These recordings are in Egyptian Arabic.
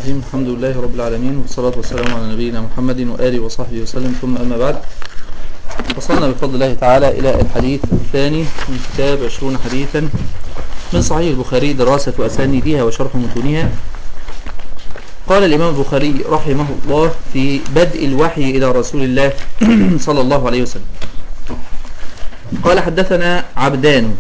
الرحيم الحمد لله رب العالمين والصلاة والسلام على نبينا محمد وآله وصحبه وسلم ثم أما بعد وصلنا بفضل الله تعالى إلى الحديث الثاني من كتاب عشرون حديثا من صحيح البخاري دراسة أسانيدها وشرح متونها قال الإمام البخاري رحمه الله في بدء الوحي إلى رسول الله صلى الله عليه وسلم قال حدثنا عبدان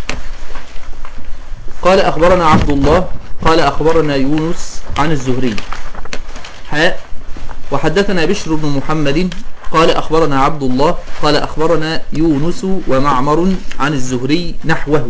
قال أخبرنا عبد الله قال أخبرنا يونس عن الزهري حاء وحدثنا بشر بن محمد قال أخبرنا عبد الله قال أخبرنا يونس ومعمر عن الزهري نحوه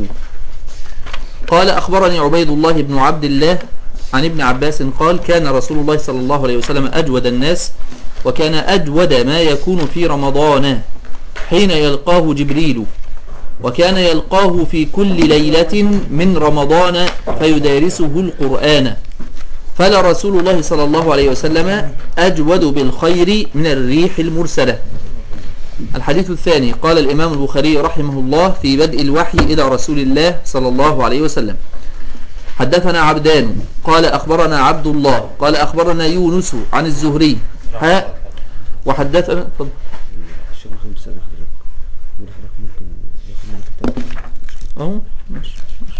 قال أخبرني عبيد الله بن عبد الله عن ابن عباس قال كان رسول الله صلى الله عليه وسلم أجود الناس وكان أجود ما يكون في رمضان حين يلقاه جبريل وكان يلقاه في كل ليلة من رمضان فيدارسه القرآن فلا رسول الله صلى الله عليه وسلم أجود بالخير من الريح المرسلة الحديث الثاني قال الإمام البخاري رحمه الله في بدء الوحي إلى رسول الله صلى الله عليه وسلم حدثنا عبدان قال أخبرنا عبد الله قال أخبرنا يونس عن الزهري ها وحدثنا فضل. الشيخ محمد سامح حضرتك يقول حضرتك ممكن ياخد من الكتاب أهو ماشي ماشي.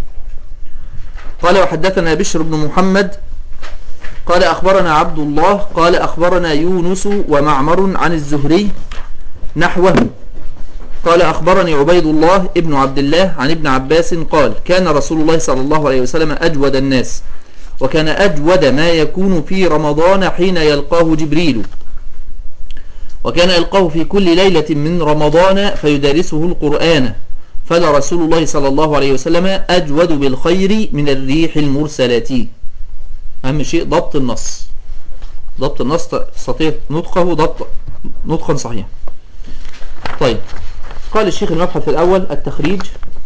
قال وحدثنا بشر بن محمد قال أخبرنا عبد الله قال أخبرنا يونس ومعمر عن الزهري نحوه قال أخبرني عبيد الله ابن عبد الله عن ابن عباس قال كان رسول الله صلى الله عليه وسلم أجود الناس وكان أجود ما يكون في رمضان حين يلقاه جبريل وكان يلقاه في كل ليلة من رمضان فيدارسه القرآن فلرسول الله صلى الله عليه وسلم أجود بالخير من الريح المرسلات أهم شيء ضبط النص ضبط النص تستطيع نطقه ضبط نطقا صحيحا طيب قال الشيخ المبحث الأول التخريج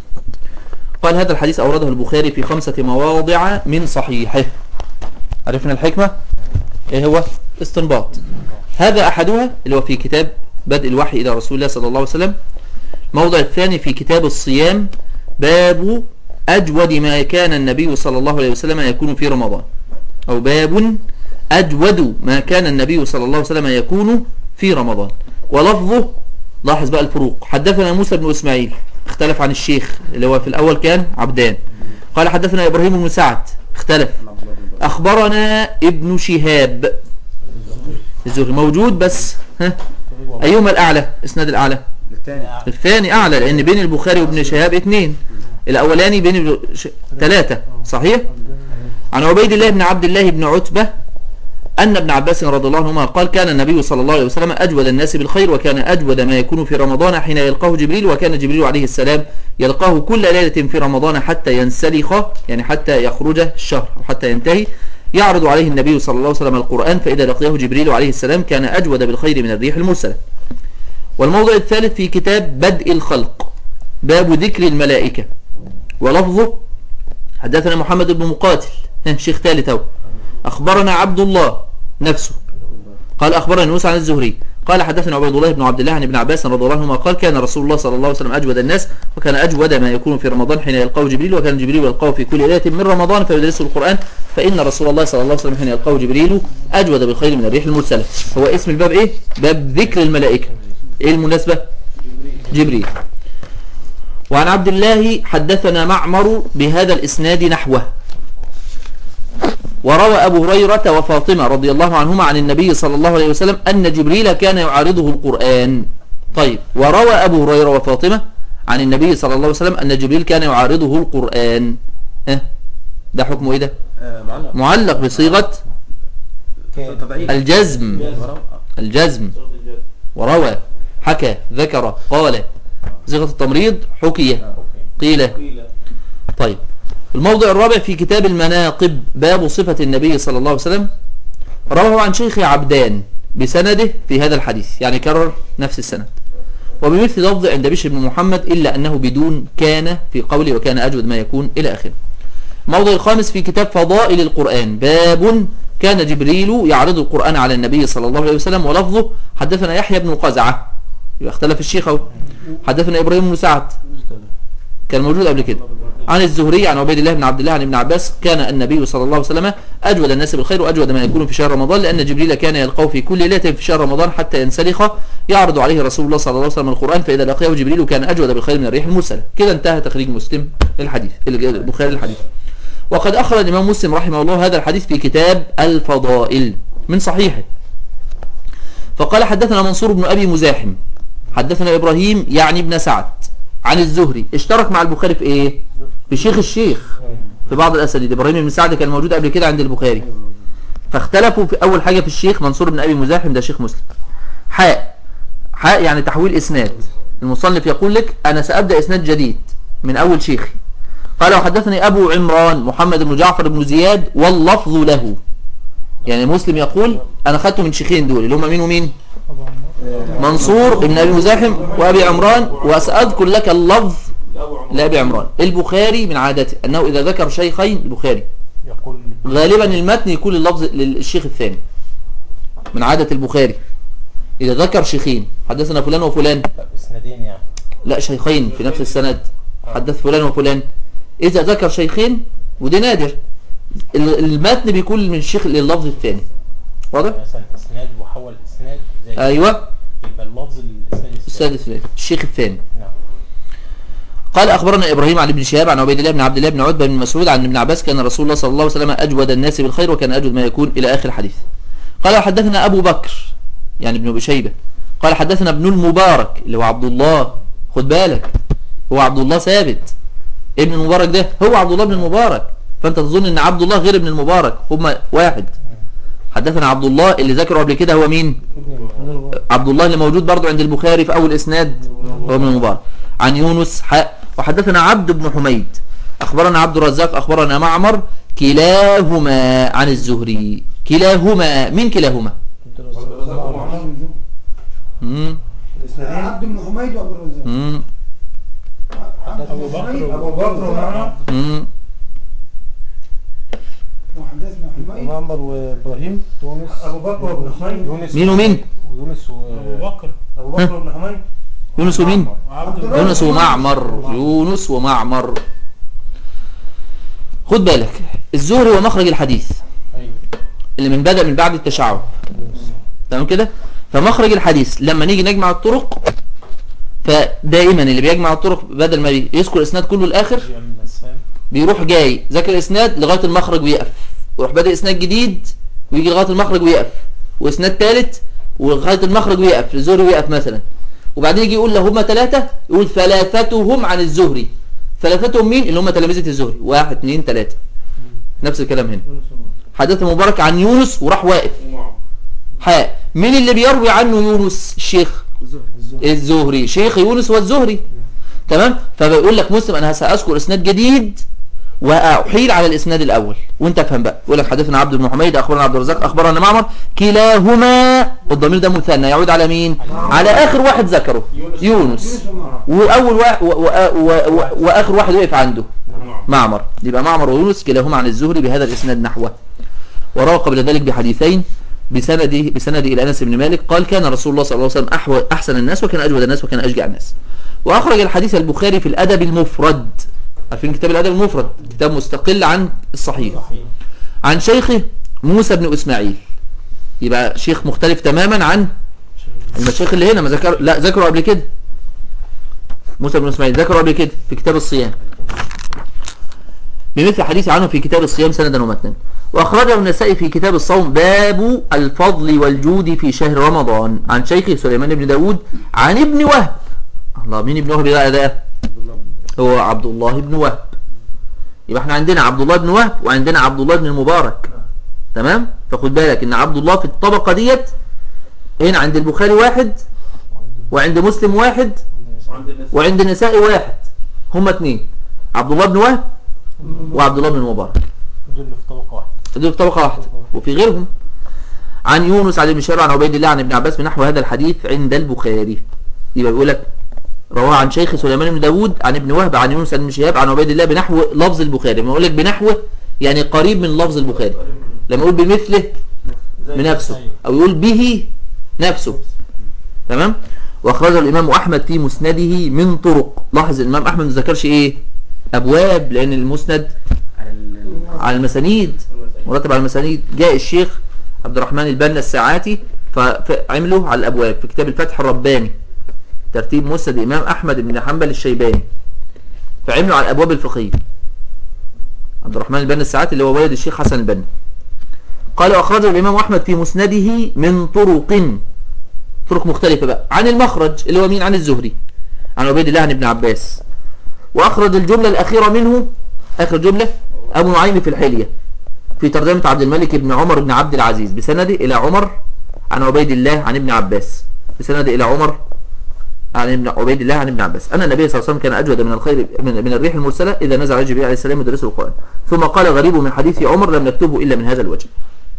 قال هذا الحديث أورده البخاري في خمسة مواضع من صحيحه عرفنا الحكمة ايه هو استنباط هذا أحدها اللي هو في كتاب بدء الوحي إلى رسول الله صلى الله عليه وسلم الموضع الثاني في كتاب الصيام باب أجود ما كان النبي صلى الله عليه وسلم يكون في رمضان أو باب أجود ما كان النبي صلى الله عليه وسلم يكون في رمضان ولفظه لاحظ بقى الفروق حدثنا موسى بن إسماعيل اختلف عن الشيخ اللي هو في الأول كان عبدان قال حدثنا إبراهيم بن سعد اختلف أخبرنا ابن شهاب الزهري موجود بس ها أيهما الأعلى اسناد الأعلى الثاني أعلى لأن بين البخاري وابن شهاب اثنين الأولاني بين ش... ثلاثة صحيح عن عبيد الله بن عبد الله بن عتبة أن ابن عباس رضي الله عنهما قال كان النبي صلى الله عليه وسلم أجود الناس بالخير وكان أجود ما يكون في رمضان حين يلقاه جبريل وكان جبريل عليه السلام يلقاه كل ليلة في رمضان حتى ينسلخ يعني حتى يخرج الشهر أو حتى ينتهي يعرض عليه النبي صلى الله عليه وسلم القرآن فإذا لقيه جبريل عليه السلام كان أجود بالخير من الريح المرسلة والموضع الثالث في كتاب بدء الخلق باب ذكر الملائكة ولفظه حدثنا محمد بن مقاتل شيخ ثالث اهو أخبرنا عبد الله نفسه قال أخبرنا يونس عن الزهري قال حدثنا عبيد الله بن عبد الله عن ابن عباس رضي الله عنهما قال كان رسول الله صلى الله عليه وسلم أجود الناس وكان أجود ما يكون في رمضان حين يلقاه جبريل وكان جبريل يلقاه في كل ليلة من رمضان فيدرسه القرآن فإن رسول الله صلى الله عليه وسلم حين يلقاه جبريل أجود بالخير من الريح المرسلة هو اسم الباب إيه؟ باب ذكر الملائكة إيه المناسبة؟ جبريل وعن عبد الله حدثنا معمر بهذا الإسناد نحوه وروى أبو هريرة وفاطمة رضي الله عنهما عن النبي صلى الله عليه وسلم أن جبريل كان يعارضه القرآن طيب وروى أبو هريرة وفاطمة عن النبي صلى الله عليه وسلم أن جبريل كان يعارضه القرآن ها ده حكمه إيه ده معلق معلق بصيغة الجزم الجزم وروى حكى ذكر قال صيغة التمريض حكي قيل طيب الموضع الرابع في كتاب المناقب باب صفة النبي صلى الله عليه وسلم رواه عن شيخ عبدان بسنده في هذا الحديث يعني كرر نفس السند وبمثل لفظ عند بشر بن محمد إلا أنه بدون كان في قوله وكان أجود ما يكون إلى آخره الموضع الخامس في كتاب فضائل القرآن باب كان جبريل يعرض القرآن على النبي صلى الله عليه وسلم ولفظه حدثنا يحيى بن قزعة يبقى اختلف الشيخ اهو حدثنا إبراهيم بن سعد كان موجود قبل كده عن الزهري عن عبيد الله بن عبد الله عن ابن عباس كان النبي صلى الله عليه وسلم أجود الناس بالخير وأجود ما يكون في شهر رمضان لأن جبريل كان يلقاه في كل ليلة في شهر رمضان حتى ينسلخ يعرض عليه رسول الله صلى الله عليه وسلم القرآن فإذا لقيه جبريل كان أجود بالخير من الريح المرسلة كده انتهى تخريج مسلم للحديث البخاري الحديث وقد أخرج الإمام مسلم رحمه الله هذا الحديث في كتاب الفضائل من صحيحه فقال حدثنا منصور بن أبي مزاحم حدثنا إبراهيم يعني ابن سعد عن الزهري اشترك مع البخاري في ايه في شيخ الشيخ في بعض الاسانيد ابراهيم بن سعد كان موجود قبل كده عند البخاري فاختلفوا في اول حاجه في الشيخ منصور بن ابي مزاحم ده شيخ مسلم حاء حاء يعني تحويل اسناد المصنف يقول لك انا سابدا اسناد جديد من اول شيخي قال وحدثني ابو عمران محمد بن جعفر بن زياد واللفظ له يعني مسلم يقول انا خدته من شيخين دول اللي هم مين ومين منصور بن ابي مزاحم وابي عمران وساذكر لك اللفظ لابي عمران البخاري من عادته انه اذا ذكر شيخين البخاري يقول غالبا المتن يكون اللفظ للشيخ الثاني من عادة البخاري إذا ذكر شيخين حدثنا فلان وفلان اسنادين يعني لا شيخين في نفس السند حدث فلان وفلان إذا ذكر شيخين ودي نادر ال- المتن بيكون من الشيخ لللفظ الثاني واضح؟ مثلا اسناد وحول اسناد زي أيوة يبقى اللفظ الاسناد السادس ليه؟ الشيخ الثاني نعم قال أخبرنا إبراهيم عن ابن شهاب عن عبيد الله بن عبد الله بن عتبة بن مسعود عن ابن عباس كان رسول الله صلى الله عليه وسلم أجود الناس بالخير وكان أجود ما يكون إلى آخر الحديث قال حدثنا أبو بكر يعني ابن أبي شيبة قال حدثنا ابن المبارك اللي هو عبد الله خد بالك هو عبد الله ثابت ابن المبارك ده هو عبد الله بن المبارك فأنت تظن أن عبد الله غير ابن المبارك هما واحد حدثنا عبد الله اللي ذكره قبل كده هو مين عبد الله اللي موجود برضو عند البخاري في أول إسناد هو ابن المبارك عن يونس حاء وحدثنا عبد بن حميد أخبرنا عبد الرزاق أخبرنا معمر كلاهما عن الزهري كلاهما من كلاهما مم. عبد بن حميد وابو الرزاق مم. ابو بكر ابو بكر ومعمر مم. وحدثنا حميد معمر وابراهيم يونس ابو بكر وابن حميد يونس مين ومين ويونس و ابو بكر ابو بكر وابن حميد يونس ومين وعبد الله يونس ومعمر يونس ومعمر خد بالك الزهري هو مخرج الحديث ايوه اللي من بدأ من بعد التشعب تمام كده فمخرج الحديث لما نيجي نجمع الطرق فدائما اللي بيجمع الطرق بدل ما يذكر الاسناد كله الاخر جمع من الاسهام بيروح جاي ذاكر الاسناد لغايه المخرج ويقف ويروح بادئ اسناد جديد ويجي لغايه المخرج ويقف واسناد ثالث ولغايه المخرج ويقف الزهري ويقف مثلا وبعدين يجي يقول له هما ثلاثه يقول ثلاثتهم عن الزهري ثلاثتهم مين اللي هم تلامذه الزهري واحد اثنين ثلاثه نفس الكلام هنا حدث مبارك عن يونس وراح واقف حاء مين اللي بيروي عنه يونس الشيخ الزهري شيخ يونس والزهري تمام فبيقول لك مسلم انا ساذكر اسناد جديد واحيل على الاسناد الاول وانت افهم بقى يقول لك حدثنا عبد بن حميد اخبرنا عبد الرزاق اخبرنا معمر كلاهما الضمير ده مثنى يعود على مين على اخر واحد ذكره يونس واول وا... و... و... و... و... واخر واحد وقف عنده معمر يبقى معمر ويونس كلاهما عن الزهري بهذا الاسناد نحوه وروى قبل ذلك بحديثين بسنده بسنده الى انس بن مالك قال كان رسول الله صلى الله عليه وسلم أحو احسن الناس وكان اجود الناس وكان اشجع الناس واخرج الحديث البخاري في الادب المفرد عارفين كتاب الادب المفرد كتاب مستقل عن الصحيح صحيح عن شيخه موسى بن اسماعيل يبقى شيخ مختلف تماما عن المشايخ اللي هنا ما ذكر لا ذكروا قبل كده موسى بن اسماعيل ذكروا قبل كده في كتاب الصيام بمثل حديث عنه في كتاب الصيام سندا ومتنا واخرجه النسائي في كتاب الصوم باب الفضل والجود في شهر رمضان عن شيخه سليمان بن داود عن ابن وهب الله مين ابن وهب بقى ده هو عبد الله بن وهب يبقى احنا عندنا عبد الله بن وهب وعندنا عبد الله بن المبارك تمام فخد بالك ان عبد الله في الطبقه ديت هنا عند البخاري واحد وعند مسلم واحد وعند النسائي واحد هما اتنين عبد الله بن وهب وعبد الله بن المبارك دول اللي في طبقه واحده دول في طبقه واحده وفي غيرهم عن يونس عن ابن شهاب عن عبيد الله عن ابن عباس بنحو هذا الحديث عند البخاري يبقى بيقول لك رواه عن شيخ سليمان بن داود عن ابن وهب عن يونس عن ابن شهاب عن عبيد الله بنحو لفظ البخاري لما يقول لك بنحو يعني قريب من لفظ البخاري لما يقول بمثله بنفسه او يقول به نفسه تمام واخرجه الامام احمد في مسنده من طرق لاحظ الامام احمد ما ذكرش ايه أبواب لأن المسند على ال- على المسانيد مرتب على المسانيد جاء الشيخ عبد الرحمن البنا الساعاتي ف- فعمله على الأبواب في كتاب الفتح الرباني ترتيب مسند الإمام أحمد بن حنبل الشيباني فعملوا على الأبواب الفقهية عبد الرحمن البنا الساعاتي اللي هو ولد الشيخ حسن البنا قال وأخرجه الإمام أحمد في مسنده من طرق طرق مختلفة بقى عن المخرج اللي هو مين عن الزهري عن عبيد الله عن ابن عباس وأخرج الجملة الأخيرة منه آخر جملة أبو نعيم في الحلية في ترجمة عبد الملك بن عمر بن عبد العزيز بسنده إلى عمر عن عبيد الله عن ابن عباس بسنده إلى عمر عن ابن عبيد الله عن ابن عباس أن النبي صلى الله عليه وسلم كان أجود من الخير من, من الريح المرسلة إذا نزل جبريل عليه السلام يدرسه القرآن ثم قال غريب من حديث عمر لم نكتبه إلا من هذا الوجه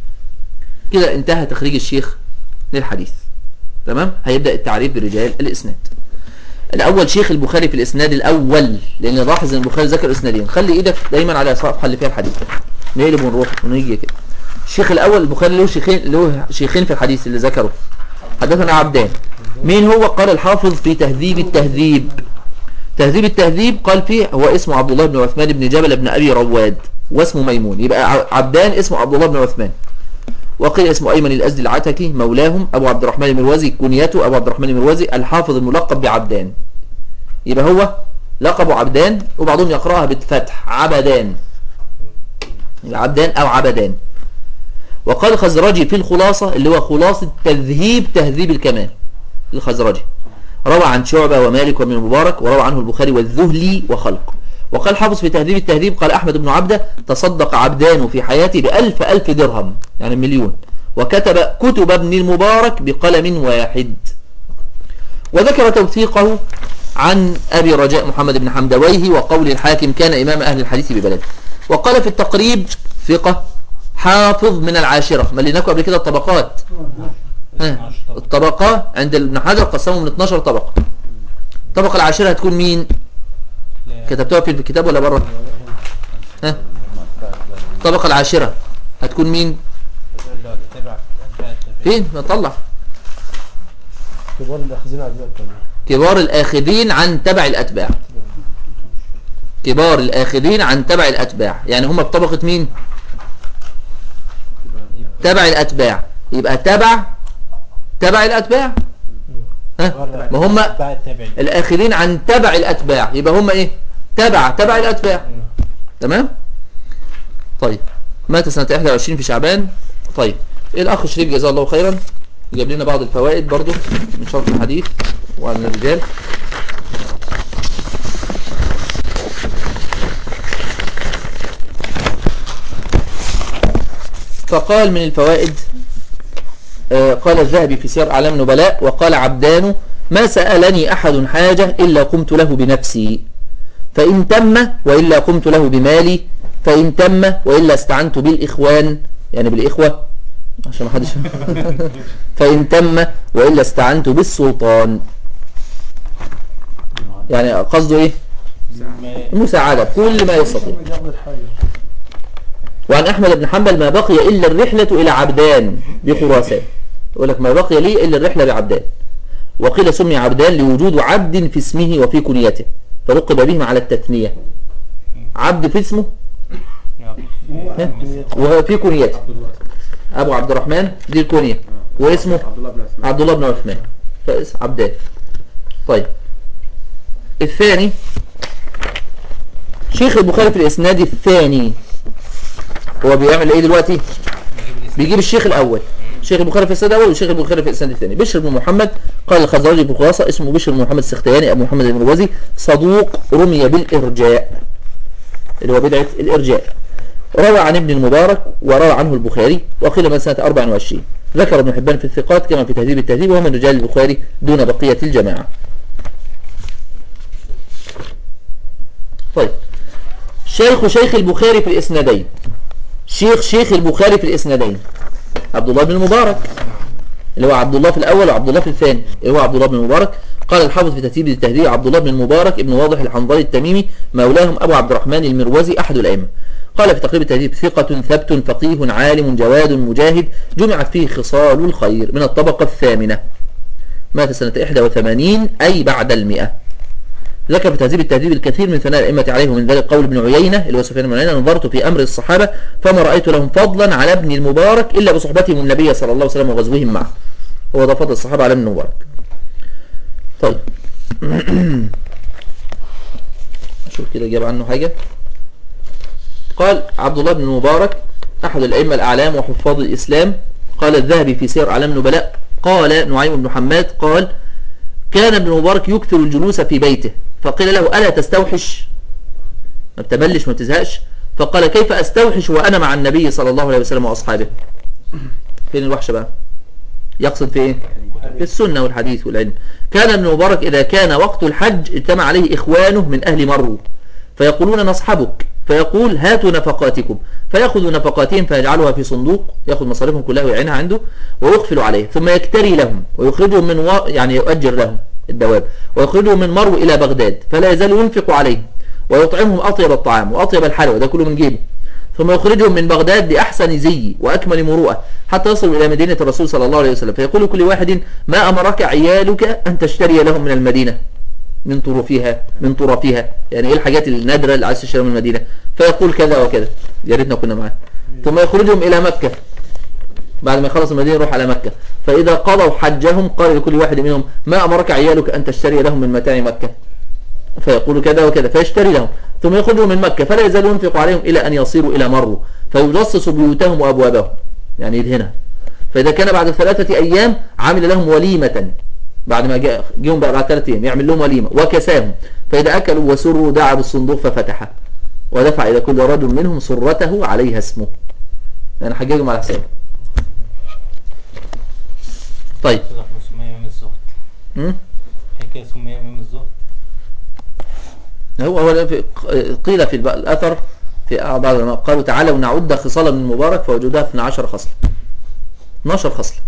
كده انتهى تخريج الشيخ للحديث تمام هيبدأ التعريف برجال الإسناد الأول شيخ البخاري في الإسناد الأول لأن لاحظ أن البخاري ذكر إسنادين خلي إيدك دايما على الصفحة اللي فيها الحديث نقلب ونروح ونيجي كده الشيخ الأول البخاري له شيخين له شيخين في الحديث اللي ذكره حدثنا عبدان مين هو قال الحافظ في تهذيب التهذيب تهذيب التهذيب قال فيه هو اسمه عبد الله بن عثمان بن جبل بن أبي رواد واسمه ميمون يبقى ع- عبدان اسمه عبد الله بن عثمان وقيل اسمه أيمن الأزدي العتكي مولاهم أبو عبد الرحمن المروزي كنيته أبو عبد الرحمن المروزي الحافظ الملقب بعبدان يبقى هو لقبه عبدان وبعضهم يقرأها بالفتح عبدان يبقى عبدان أو عبدان وقال الخزرجي في الخلاصة اللي هو خلاصة تذهيب تهذيب الكمال الخزرجي روى عن شعبة ومالك وابن المبارك وروى عنه البخاري والذهلي وخلق وقال حافظ في تهذيب التهذيب قال أحمد بن عبده تصدق عبدان في حياته بألف ألف درهم يعني مليون وكتب كتب ابن المبارك بقلم واحد وذكر توثيقه عن أبي رجاء محمد بن حمدويه وقول الحاكم كان إمام أهل الحديث ببلده وقال في التقريب ثقة حافظ من العاشرة مليناكم قبل كده الطبقات ها الطبقة عند ابن حجر قسموا من 12 طبقة الطبقة العاشرة هتكون مين كتبتوها في الكتاب ولا بره ها الطبقة العاشرة هتكون مين فين نطلع كبار الاخذين على الباب طبعا كبار الآخذين عن تبع الأتباع كبار الآخذين عن تبع الأتباع يعني هم بطبقة مين تبع الأتباع يبقى تبع تبع الأتباع ها ما هم بقى التابعين الآخذين عن تبع الأتباع يبقى هم إيه تبع تبع الأتباع تمام طيب مات سنة 21 في شعبان طيب إيه الأخ شريف جزاه الله خيرا جاب لنا بعض الفوائد برضو من شرط الحديث وعن الرجال فقال من الفوائد آه، قال الذهبي في سير أعلام النبلاء وقال عبدان ما سألني أحد حاجة إلا قمت له بنفسي فإن تم وإلا قمت له بمالي فإن تم وإلا استعنت بالإخوان يعني بالإخوة عشان ما حدش فإن تم وإلا استعنت بالسلطان يعني قصده إيه المساعدة كل ما يستطيع ياخد الحاجه وعن أحمد بن حنبل ما بقي إلا الرحلة إلى عبدان بخراسان يقول لك ما بقي لي إلا الرحلة بعبدان وقيل سمي عبدان لوجود عبد في اسمه وفي كنيته فلقب بهم على التثنية عبد في اسمه ها؟ وفي كنيته أبو عبد الرحمن دي الكنية واسمه عبد الله بن عثمان عبد الله بن عثمان فاس عبدان طيب الثاني شيخ البخاري في الإسناد الثاني هو بيعمل ايه دلوقتي بيجيب الشيخ الاول شيخ البخاري في الاسناد الاول وشيخ البخاري في الاسناد الثاني بشر بن محمد قال الخزرجي في الخلاصه اسمه بشر بن محمد السختياني ابو محمد المروزي صدوق رمي بالارجاء اللي هو بدعه الارجاء روى عن ابن المبارك وروى عنه البخاري وقيل من سنه 24 ذكر ابن حبان في الثقات كما في تهذيب التهذيب وهو من رجال البخاري دون بقيه الجماعه طيب شيخ شيخ البخاري في الاسنادين شيخ شيخ البخاري في الاسنادين عبد الله بن المبارك اللي هو عبد الله في الاول وعبد الله في الثاني اللي هو عبد الله بن المبارك قال الحافظ في ترتيب التهذيب عبد الله بن المبارك ابن واضح الحنظلي التميمي مولاهم ابو عبد الرحمن المروزي احد الائمه قال في تقريب التهذيب ثقة ثبت فقيه عالم جواد مجاهد جمعت فيه خصال الخير من الطبقة الثامنة مات سنة 81 أي بعد المئة ذكر في تهذيب التهذيب الكثير من ثناء الأئمة عليه ومن ذلك قول ابن عيينة اللي هو سفيان بن عيينة نظرت في أمر الصحابة فما رأيت لهم فضلا على ابن المبارك إلا بصحبتهم النبي صلى الله عليه وسلم وغزوهم معه هو ده فضل الصحابة على ابن المبارك طيب أشوف كده جاب عنه حاجة قال عبد الله بن المبارك أحد الأئمة الأعلام وحفاظ الإسلام قال الذهبي في سير أعلام النبلاء قال نعيم بن حماد قال كان ابن مبارك يكثر الجلوس في بيته فقيل له ألا تستوحش ما بتملش ما بتزهقش فقال كيف أستوحش وأنا مع النبي صلى الله عليه وسلم وأصحابه فين الوحشة بقى يقصد في ايه في السنة والحديث والعلم كان ابن مبارك إذا كان وقت الحج اجتمع عليه إخوانه من أهل مرو فيقولون نصحبك فيقول هاتوا نفقاتكم فيأخذ نفقاتهم فيجعلها في صندوق يأخذ مصاريفهم كلها ويعينها عنده ويقفل عليه ثم يكتري لهم ويخرجهم من و... يعني يؤجر لهم الدواب ويخرجهم من مرو إلى بغداد فلا يزال ينفق عليهم ويطعمهم أطيب الطعام وأطيب الحلوى ده كله من جيبه ثم يخرجهم من بغداد بأحسن زي وأكمل مروءة حتى يصلوا إلى مدينة الرسول صلى الله عليه وسلم فيقول كل واحد ما أمرك عيالك أن تشتري لهم من المدينة من طرفها من طرفها يعني ايه الحاجات النادرة اللي عايز تشتريها من المدينة فيقول كذا وكذا يا ريتنا كنا معاه ثم يخرجهم إلى مكة بعد ما يخلص المدينة يروح على مكة فإذا قضوا حجهم قال لكل واحد منهم ما أمرك عيالك أن تشتري لهم من متاع مكة فيقول كذا وكذا فيشتري لهم ثم يخرجهم من مكة فلا يزال ينفق عليهم إلى أن يصيروا إلى مرو فيجصص بيوتهم وأبوابهم يعني يدهنها فإذا كان بعد ثلاثة أيام عمل لهم وليمة بعد ما جاء جيهم بقى بعد ثلاثة أيام يعمل لهم وليمة وكساهم فإذا أكلوا وسروا دعا بالصندوق ففتحه ودفع إلى كل رجل منهم سرته عليها اسمه يعني حججهم على حسابه طيب كده احنا سمية امام الزهد م? حكاية سمية امام الزهد هو هو في- قيل في الب- الأثر في بعض العلماء قالوا تعالوا نعد خصال من المبارك فوجدها 12 خصلة 12 خصلة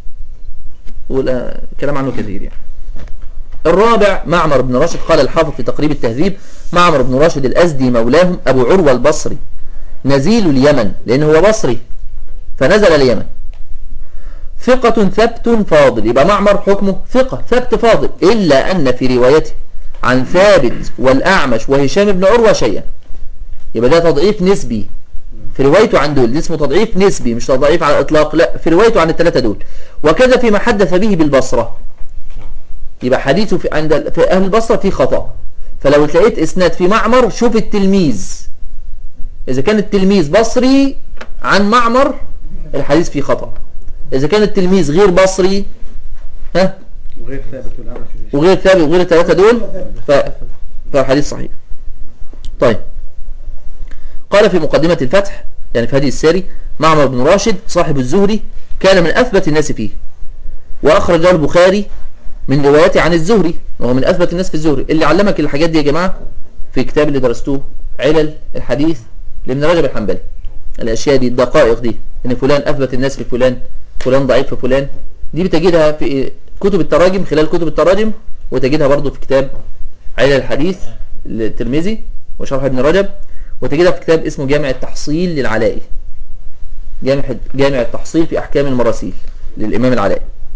والكلام عنه كثير يعني الرابع معمر بن راشد قال الحافظ في تقريب التهذيب معمر بن راشد الأزدي مولاهم أبو عروة البصري نزيل اليمن لأنه هو بصري فنزل اليمن ثقة ثبت فاضل يبقى معمر حكمه ثقة ثبت فاضل إلا أن في روايته عن ثابت والأعمش وهشام بن عروة شيئا يبقى ده تضعيف نسبي في روايته عن دول ده اسمه تضعيف نسبي مش تضعيف على الإطلاق لا في روايته عن الثلاثة دول وكذا فيما حدث به بالبصرة يبقى حديثه في عند في أهل البصرة فيه خطأ فلو تلاقيت إسناد في معمر شوف التلميذ إذا كان التلميذ بصري عن معمر الحديث فيه خطأ إذا كان التلميذ غير بصري ها وغير ثابت والأعمش وغير ثابت وغير الثلاثة دول ف... فالحديث صحيح طيب قال في مقدمة الفتح يعني في هذه الساري معمر بن راشد صاحب الزهري كان من أثبت الناس فيه وأخرج له البخاري من روايته عن الزهري وهو من أثبت الناس في الزهري اللي علمك الحاجات دي يا جماعة في الكتاب اللي درستوه علل الحديث لابن رجب الحنبلي الأشياء دي الدقائق دي إن فلان أثبت الناس في فلان فلان ضعيف في فلان دي بتجدها في كتب التراجم خلال كتب التراجم وتجدها برضو في كتاب علل الحديث للترمذي وشرح ابن رجب وتجدها في كتاب اسمه جامع التحصيل للعلائي جامع جامع التحصيل في أحكام المراسيل للإمام العلائي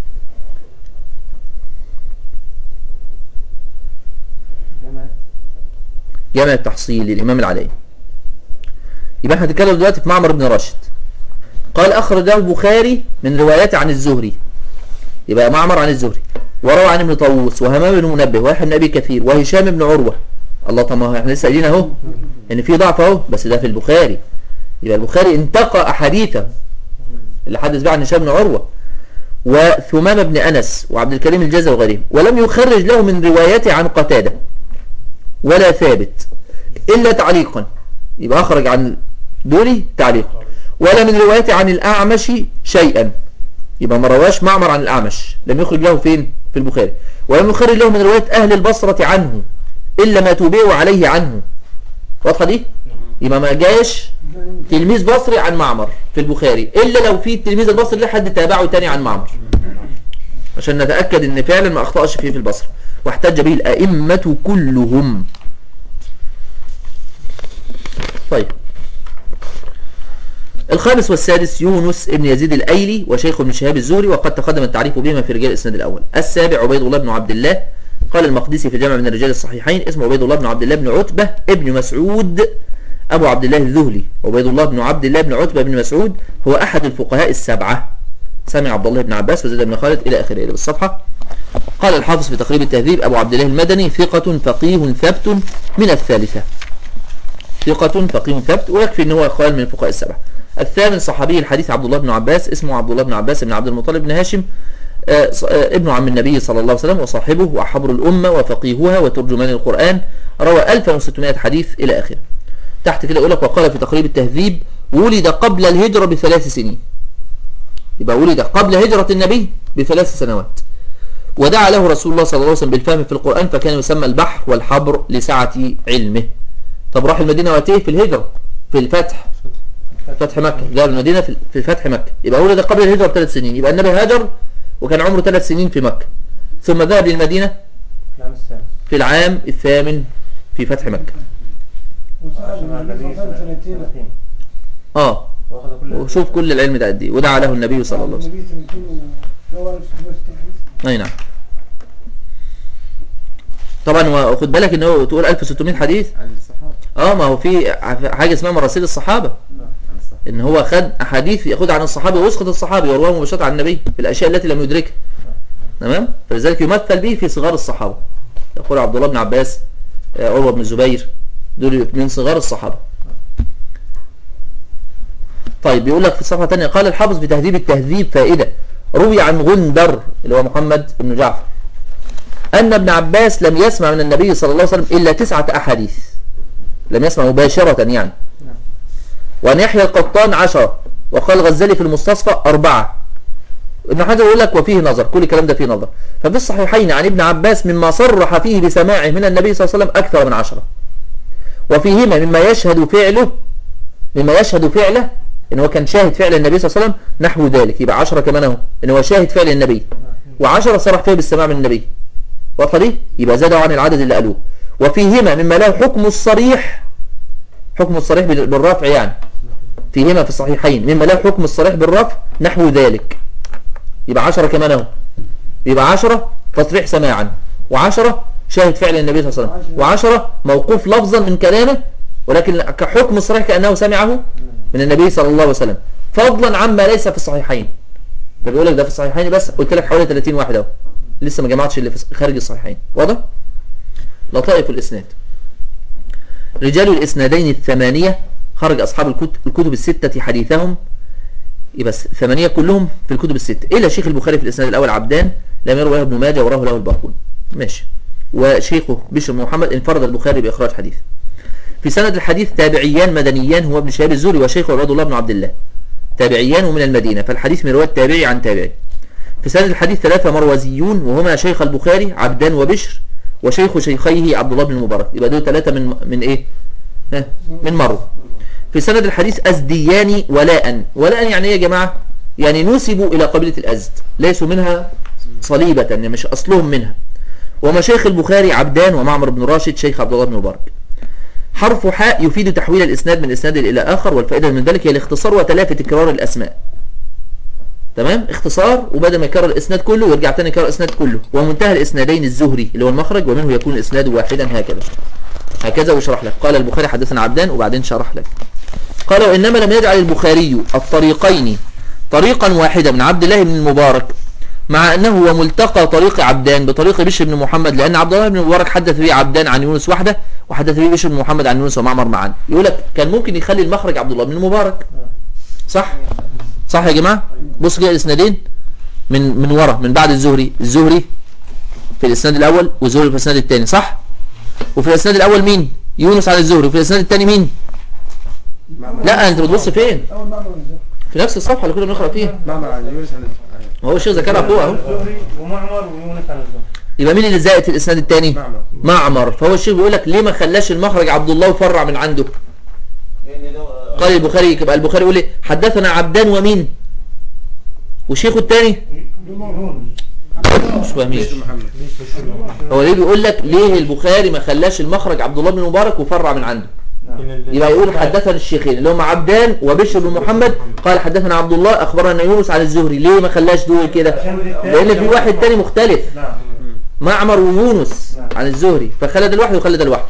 جامع التحصيل للإمام العلائي يبقى احنا هنتكلم دلوقتي في معمر بن راشد قال أخرج له البخاري من رواياته عن الزهري يبقى معمر عن الزهري وروى عن ابن طاووس وهمام بن منبه ويحيى بن أبي كثير وهشام بن عروة الله طب ما هو احنا لسه قايلين اهو ان في ضعف اهو بس ده في البخاري يبقى البخاري انتقى احاديثه اللي حدث بها عن هشام بن عروة وثمامة بن أنس وعبد الكريم الجزا وغيرهم ولم يخرج له من روايته عن قتادة ولا ثابت إلا تعليقا يبقى أخرج عن دولي تعليقا ولا من روايته عن الأعمش شيئا يبقى ما رواش معمر عن الأعمش لم يخرج له فين في البخاري ولم يخرج له من رواية أهل البصرة عنه إلا ما تبيع عليه عنه واضحة دي يبقى ما جاش تلميذ بصري عن معمر في البخاري إلا لو في التلميذ البصري ده حد تابعه تاني عن معمر عشان نتأكد ان فعلا ما أخطأش فيه في البصرة واحتج به الأئمة كلهم طيب الخامس والسادس يونس ابن يزيد الأيلي وشيخ ابن شهاب الزهري وقد تقدم التعريف بهما في رجال الإسناد الأول السابع عبيد الله بن عبد الله قال المقدسي في جامع من رجال الصحيحين اسمه عبيد الله بن عبد الله بن عتبة ابن مسعود أبو عبد الله الذهلي عبيد الله بن عبد الله بن عتبة بن مسعود هو أحد الفقهاء السبعة سمع عبد الله بن عباس وزيد بن خالد إلى آخره إلى بالصفحة قال الحافظ في تقريب التهذيب أبو عبد الله المدني ثقة فقيه ثبت من الثالثة ثقة فقيه ثبت ويكفي ان هو قال من الفقهاء السبعة الثامن صحابي الحديث عبد الله بن عباس اسمه عبد الله بن عباس بن عبد المطلب بن هاشم آه، ص- آه، ابن عم النبي صلى الله عليه وسلم وصاحبه وحبر الأمة وفقيهها وترجمان القرآن روى 1600 حديث إلى آخره تحت كده يقول لك وقال في تقريب التهذيب ولد قبل الهجرة بثلاث سنين يبقى ولد قبل هجرة النبي بثلاث سنوات ودعا له رسول الله صلى الله عليه وسلم بالفهم في القرآن فكان يسمى البحر والحبر لسعة علمه طب راح المدينة وقتيه في الهجرة في الفتح فتح مكة ذهب المدينة في في فتح مكة يبقى ولد قبل الهجرة بثلاث سنين يبقى النبي هاجر وكان عمره ثلاث سنين في مكة ثم ذهب للمدينة العام السادس في العام الثامن في فتح مكة وسأل النبي صلى الله عليه وسلم سنتين اه واخد كل وشوف كل العلم ده قد ايه ودعا له النبي صلى الله عليه وسلم النبي سنتين وهو 1660 حديث اي نعم طبعا وخد بالك ان هو تقول 1600 حديث عن الصحابة اه ما هو في حاجه اسمها مراسيل الصحابه عن الصحابة ان هو خد احاديث ياخدها عن الصحابه ويسقط الصحابي ويروها مباشره عن النبي في الاشياء التي لم يدركها تمام فلذلك يمثل به في صغار الصحابه يقول عبد الله بن عباس آه، عروه بن الزبير دول من صغار الصحابه طيب بيقول لك في الصفحه الثانيه قال الحافظ في تهذيب التهذيب فائده روي عن غندر اللي هو محمد بن جعفر ان ابن عباس لم يسمع من النبي صلى الله عليه وسلم الا تسعه احاديث لم يسمع مباشره يعني وأن يحيى القطان عشرة وقال الغزالي في المستصفى أربعة ابن حجر يقول لك وفيه نظر كل الكلام ده فيه نظر ففي الصحيحين عن ابن عباس مما صرح فيه بسماعه من النبي صلى الله عليه وسلم أكثر من عشرة وفيهما مما يشهد فعله مما يشهد فعله ان هو كان شاهد فعل النبي صلى الله عليه وسلم نحو ذلك يبقى عشرة كمان اهو ان هو شاهد فعل النبي وعشرة صرح فيه بالسماع من النبي واضحه دي يبقى زادوا عن العدد اللي قالوه وفيهما مما له حكم الصريح حكم الصريح بال- بالرفع يعني فيهما في الصحيحين مما له حكم الصريح بالرفع نحو ذلك يبقى عشرة كمان اهو يبقى عشرة تصريح سماعا وعشرة شاهد فعل النبي صلى الله عليه وسلم وعشرة موقوف لفظا من كلامه ولكن كحكم الصريح كأنه سمعه من النبي صلى الله عليه وسلم فضلا عما ليس في الصحيحين ده بيقول لك ده في الصحيحين بس قلت لك حوالي 30 واحد اهو لسه ما جمعتش اللي في خارج الصحيحين واضح لطائف الاسناد رجال الاسنادين الثمانية خرج أصحاب الكتب, الكتب الستة حديثهم يبقى س- ثمانية كلهم في الكتب الستة إلا شيخ البخاري في الإسناد الأول عبدان لم يروه ابن ماجه وراه له الباقون ماشي وشيخه بشر بن محمد انفرد البخاري بإخراج حديث في سند الحديث تابعيان مدنيان هو ابن شهاب الزهري وشيخه عباد الله بن عبد الله تابعيان ومن المدينة فالحديث من رواية تابعي عن تابعي في سند الحديث ثلاثة مروزيون وهما شيخ البخاري عبدان وبشر وشيخ شيخيه عبد الله بن المبارك يبقى دول ثلاثة من من ايه ها من مرو في سند الحديث أزديان ولاء ولاء يعني ايه يا جماعة يعني نسبوا إلى قبيلة الأزد ليسوا منها صليبة يعني مش أصلهم منها ومشايخ البخاري عبدان ومعمر بن راشد شيخ عبد الله بن مبارك حرف حاء يفيد تحويل الإسناد من إسناد إلى آخر والفائدة من ذلك هي الاختصار وتلافي تكرار الأسماء تمام اختصار وبدل ما يكرر الإسناد كله ويرجع تاني يكرر الإسناد كله ومنتهى الإسنادين الزهري اللي هو المخرج ومنه يكون الإسناد واحدا هكذا هكذا وشرح لك قال البخاري حدثنا عبدان وبعدين شرح لك قال وإنما لم يجعل البخاري الطريقين طريقا واحدا من عبد الله بن المبارك مع أنه هو ملتقى طريق عبدان بطريق بشر بن محمد لأن عبد الله بن المبارك حدث به عبدان عن يونس وحده وحدث به بشر بن محمد عن يونس ومعمر معا يقول لك كان ممكن يخلي المخرج عبد الله بن المبارك صح صح يا جماعة بص كده الاسنادين من من ورا من بعد الزهري الزهري في الاسناد الاول والزهري في الاسناد الثاني صح وفي الاسناد الاول مين يونس عن الزهري وفي الاسناد الثاني مين لا انت بتبص فين اول معمر الزهري في نفس الصفحه اللي كنا بنقرا فيها معمر عن يونس عن ما هو الشيخ ذكرها فوق اهو الزهري ومعمر ويونس عن الزهري يبقى مين اللي زائد في الاسناد الثاني معمر معمر فهو الشيخ بيقول لك ليه ما خلاش المخرج عبد الله وفرع من عنده لان ده قال البخاري يبقى البخاري يقول لي حدثنا عبدان ومين وشيخه الثاني مش فاهمين بشر محمد هو ليه بيقول لك ليه البخاري ما خلاش المخرج عبد الله بن مبارك وفرع من عنده لأن ال- يبقى يقول حدثنا الشيخين اللي هم عبدان وبشر بن محمد قال حدثنا عبد الله اخبرنا يونس عن الزهري ليه ما خلاش دول كده عشان دي- لان في واحد تاني مختلف نعم معمر ويونس نعم. عن الزهري فخلد لوحده وخلد لوحده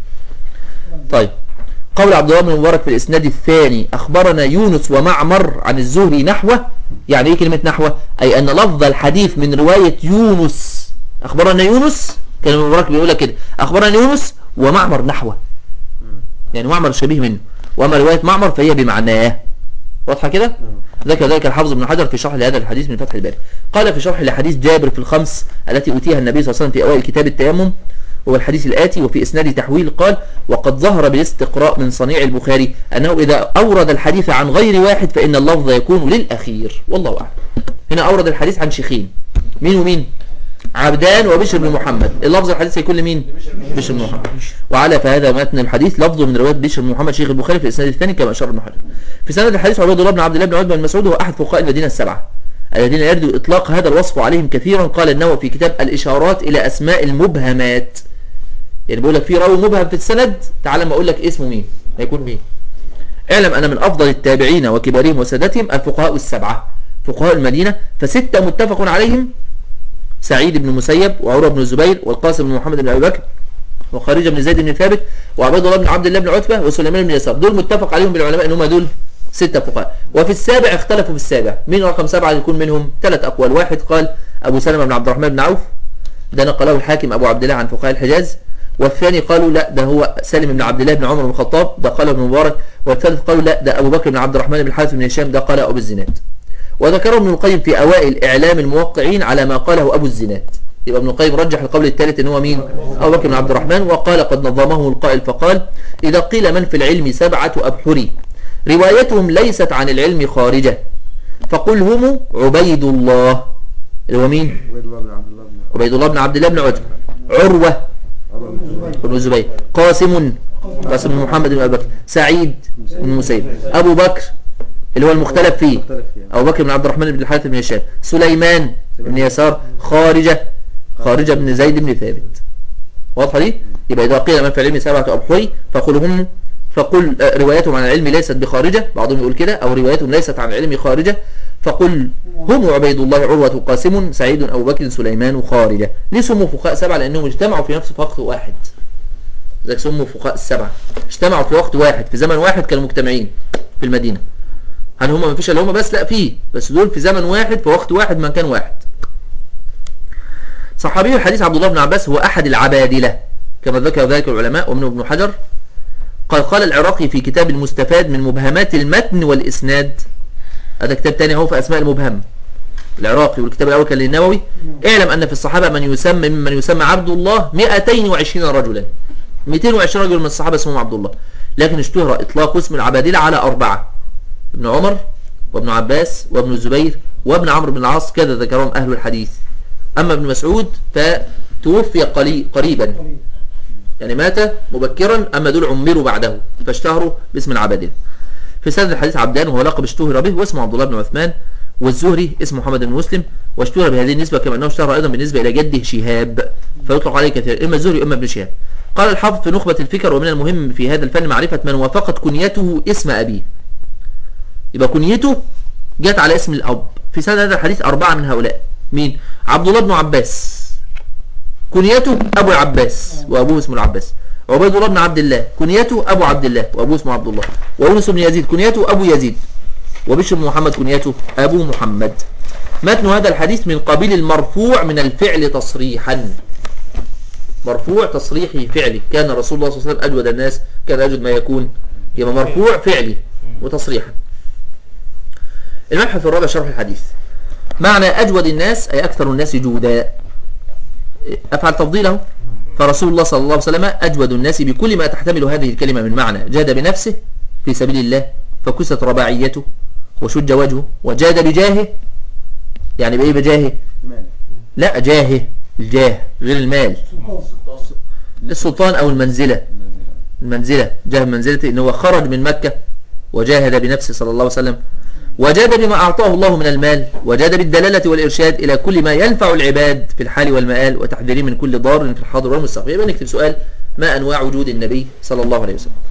طيب قول عبد الله بن مبارك في الاسناد الثاني اخبرنا يونس ومعمر عن الزهري نحوه يعني ايه كلمه نحوه اي ان لفظ الحديث من روايه يونس اخبرنا يونس كان ابن مبارك بيقول لك كده اخبرنا يونس ومعمر نحوه يعني معمر شبيه منه واما روايه معمر فهي بمعناه واضحه كده ذكر ذلك الحافظ ابن حجر في شرح لهذا الحديث من فتح الباري قال في شرح لحديث جابر في الخمس التي أوتيها النبي صلى الله عليه وسلم في أوائل كتاب التيمم هو الحديث الآتي وفي إسناد تحويل قال وقد ظهر بالاستقراء من صنيع البخاري أنه إذا أورد الحديث عن غير واحد فإن اللفظ يكون للأخير والله أعلم هنا أورد الحديث عن شيخين مين ومين عبدان وبشر بن محمد اللفظ الحديث هيكون لمين بشر بن محمد وعلى فهذا متن الحديث لفظه من روايه بشر بن محمد شيخ البخاري في الاسناد الثاني كما اشار ابن حجر في سند الحديث عبيد الله بن عبد الله بن عتبه بن مسعود هو احد فقهاء المدينه السبعه الذين يرد اطلاق هذا الوصف عليهم كثيرا قال النووي في كتاب الاشارات الى اسماء المبهمات يعني بيقول لك في راوي مبهم في السند تعال لما اقول لك اسمه مين هيكون مين اعلم ان من افضل التابعين وكبارهم وسادتهم الفقهاء السبعه فقهاء المدينه فسته متفق عليهم سعيد بن مسيب وعروه بن الزبير والقاسم بن محمد بن ابي بكر وخارجه بن زيد بن ثابت وعبيد الله بن عبد الله بن عتبه وسليمان بن يسار دول متفق عليهم بالعلماء ان هم دول ستة فقهاء وفي السابع اختلفوا في السابع مين رقم سبعة يكون منهم ثلاث أقوال واحد قال أبو سلمة بن عبد الرحمن بن عوف ده نقله الحاكم أبو عبد الله عن فقهاء الحجاز والثاني قالوا لا ده هو سالم بن عبد الله بن عمر بن الخطاب ده قاله ابن مبارك والثالث قالوا لا ده أبو بكر بن عبد الرحمن بن الحارث بن هشام ده قاله أبو الزناد وذكره ابن القيم في أوائل إعلام الموقعين على ما قاله أبو الزناد يبقى ابن القيم رجح القول الثالث ان هو مين ابو بكر بن عبد الرحمن وقال قد نظمه القائل فقال اذا قيل من في العلم سبعه ابحر روايتهم ليست عن العلم خارجه فقل هم عبيد الله اللي هو مين عبيد الله بن عبد الله بن عبيد الله بن عبد الله بن عتبة عروة بن الزبير قاسم قاسم بن محمد بن ابي بكر سعيد بن مسيب ابو بكر اللي هو المختلف فيه مختلف فيه. ابو بكر بن عبد الرحمن بن الحارث بن هشام سليمان بن يسار خارجه خارجه بن زيد بن ثابت واضحه دي يبقى اذا قيل من في العلم سبعه ابحر فقل هم فقل آه، روايتهم عن العلم ليست بخارجه بعضهم يقول كده او روايتهم ليست عن العلم خارجه فقل هم عبيد الله عروة قاسم سعيد أبو بكر سليمان خارجة ليه سموا فقهاء سبعة لأنهم اجتمعوا في نفس وقت واحد ذلك سموا فقهاء السبعة اجتمعوا في وقت واحد في زمن واحد كانوا مجتمعين في المدينة هل هم ما فيش الا هم بس لا فيه بس دول في زمن واحد في وقت واحد مكان واحد صحابي الحديث عبد الله بن عباس هو أحد العبادلة كما ذكر ذلك العلماء ومنه ابن حجر قال قال العراقي في كتاب المستفاد من مبهمات المتن والإسناد هذا كتاب تاني اهو في أسماء المبهم العراقي والكتاب الأول كان للنووي اعلم أن في الصحابة من يسمى ممن يسمى عبد الله 220 رجلا 220 رجل من الصحابة اسمهم عبد الله لكن اشتهر إطلاق اسم العبادلة على أربعة ابن عمر وابن عباس وابن الزبير وابن عمرو بن العاص كذا ذكرهم أهل الحديث أما ابن مسعود فتوفي قلي- قريبا يعني مات مبكرا أما دول عمروا بعده فاشتهروا باسم العبادلة في سند الحديث عبدان وهو لقب اشتهر به واسمه عبد الله بن عثمان والزهري اسمه محمد بن مسلم واشتهر بهذه النسبة كما أنه اشتهر أيضا بالنسبة إلى جده شهاب فيطلق عليه كثير إما الزهري إما ابن شهاب قال الحافظ في نخبة الفكر ومن المهم في هذا الفن معرفة من وافقت كنيته اسم أبيه يبقى كنيته جت على اسم الأب في سند هذا الحديث أربعة من هؤلاء مين عبد الله بن عباس كنيته أبو العباس وأبوه اسمه العباس عبيد الله بن عبد الله كنيته أبو عبد الله وأبوه اسمه عبد الله ويونس بن يزيد كنيته أبو يزيد وبشر بن محمد كنيته أبو محمد متن هذا الحديث من قبيل المرفوع من الفعل تصريحا مرفوع تصريحي فعلي كان رسول الله صلى الله عليه وسلم أجود الناس كان أجود ما يكون يبقى مرفوع فعلي وتصريحا المبحث الرابع شرح الحديث معنى أجود الناس أي أكثر الناس جودا أفعل تفضيله فرسول الله صلى الله عليه وسلم أجود الناس بكل ما تحتمل هذه الكلمة من معنى جاد بنفسه في سبيل الله فكست رباعيته وشج وجهه وجاد بجاهه يعني بإيه بجاهه مال لا جاهه الجاه غير المال السلطان أو المنزلة المنزلة جاه منزلته إن هو خرج من مكة وجاهد بنفسه صلى الله عليه وسلم وجاد بما أعطاه الله من المال وجاد بالدلالة والإرشاد إلى كل ما ينفع العباد في الحال والمآل وتحذيرهم من كل ضار في الحاضر والمستقبل يبقى نكتب سؤال ما أنواع وجود النبي صلى الله عليه وسلم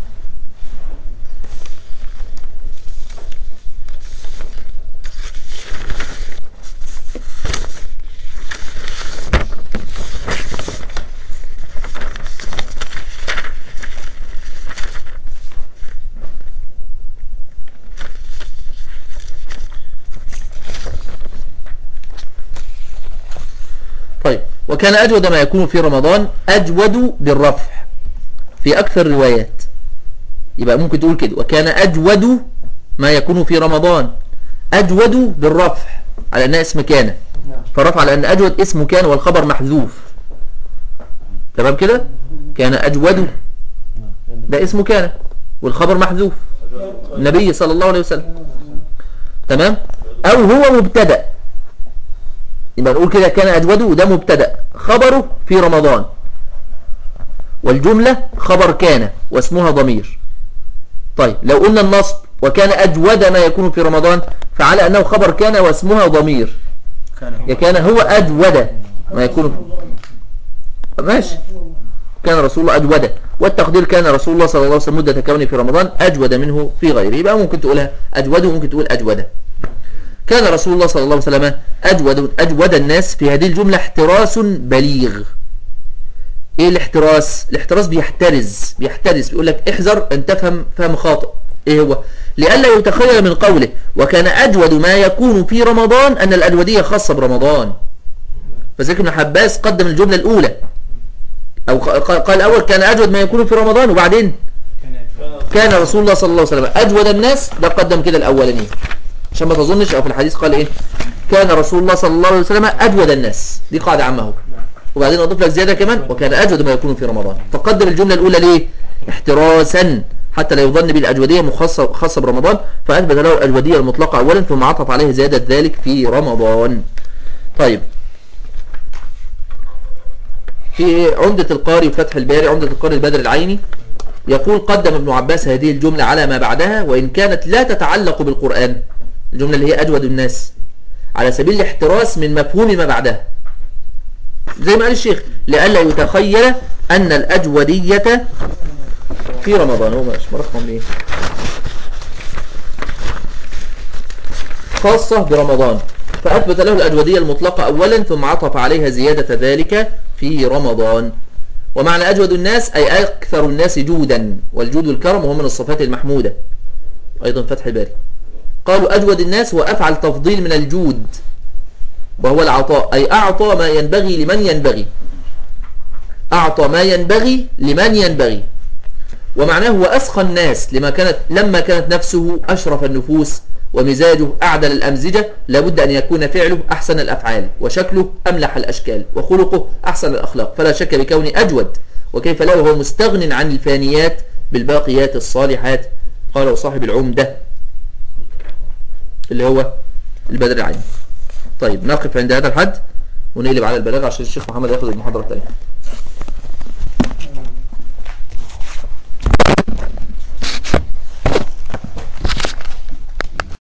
وكان أجود ما يكون في رمضان أجود بالرفع في أكثر الروايات يبقى ممكن تقول كده وكان أجود ما يكون في رمضان أجود بالرفع على أنها اسم كان فالرفع على أن أجود اسم كان والخبر محذوف تمام كده كان أجود ده اسمه كان والخبر محذوف النبي صلى الله عليه وسلم تمام أو هو مبتدأ يبقى نقول كده كان أجود وده مبتدأ خبره في رمضان والجملة خبر كان واسمها ضمير طيب لو قلنا النصب وكان أجود ما يكون في رمضان فعلى أنه خبر كان واسمها ضمير يا كان هو أجود ما يكون ماشي كان رسول الله أجود والتقدير كان رسول الله صلى الله عليه وسلم مدة كونه في رمضان أجود منه في غيره يبقى ممكن تقولها أجود وممكن تقول أجود كان رسول الله صلى الله عليه وسلم أجود, أجود الناس في هذه الجملة احتراس بليغ ايه الاحتراس الاحتراس بيحترز بيحترز بيقول لك احذر ان تفهم فهم خاطئ ايه هو لئلا يتخيل من قوله وكان اجود ما يكون في رمضان ان الاجودية خاصة برمضان فذلك ابن حباس قدم الجملة الاولى او قال الاول كان اجود ما يكون في رمضان وبعدين كان رسول الله صلى الله عليه وسلم اجود الناس ده قدم كده الاولاني عشان ما تظنش او في الحديث قال ايه كان رسول الله صلى الله عليه وسلم اجود الناس دي قاعدة عامة اهو وبعدين اضيف لك زيادة كمان وكان اجود ما يكون في رمضان فقدم الجملة الاولى ليه احتراسا حتى لا يظن بالأجودية مخصصة خاصة برمضان فأثبت له الأجودية المطلقة أولا ثم عطف عليه زيادة ذلك في رمضان طيب في عمدة القاري وفتح الباري عمدة القاري البدر العيني يقول قدم ابن عباس هذه الجملة على ما بعدها وإن كانت لا تتعلق بالقرآن الجملة اللي هي أجود الناس على سبيل الاحتراس من مفهوم ما بعدها زي ما قال الشيخ لئلا يتخيل أن الأجودية في رمضان هو مش مرقم ليه خاصة برمضان فأثبت له الأجودية المطلقة أولا ثم عطف عليها زيادة ذلك في رمضان ومعنى أجود الناس أي أكثر الناس جودا والجود والكرم وهو من الصفات المحمودة أيضا فتح الباري قالوا أجود الناس وأفعل تفضيل من الجود وهو العطاء أي أعطى ما ينبغي لمن ينبغي أعطى ما ينبغي لمن ينبغي ومعناه هو أسخى الناس لما كانت لما كانت نفسه أشرف النفوس ومزاجه أعدل الأمزجة لابد أن يكون فعله أحسن الأفعال وشكله أملح الأشكال وخلقه أحسن الأخلاق فلا شك بكونه أجود وكيف لا وهو مستغن عن الفانيات بالباقيات الصالحات قال صاحب العمدة اللي هو البدر العين طيب نقف عند هذا الحد ونقلب على البلاغة عشان الشيخ محمد ياخذ المحاضرة الثانية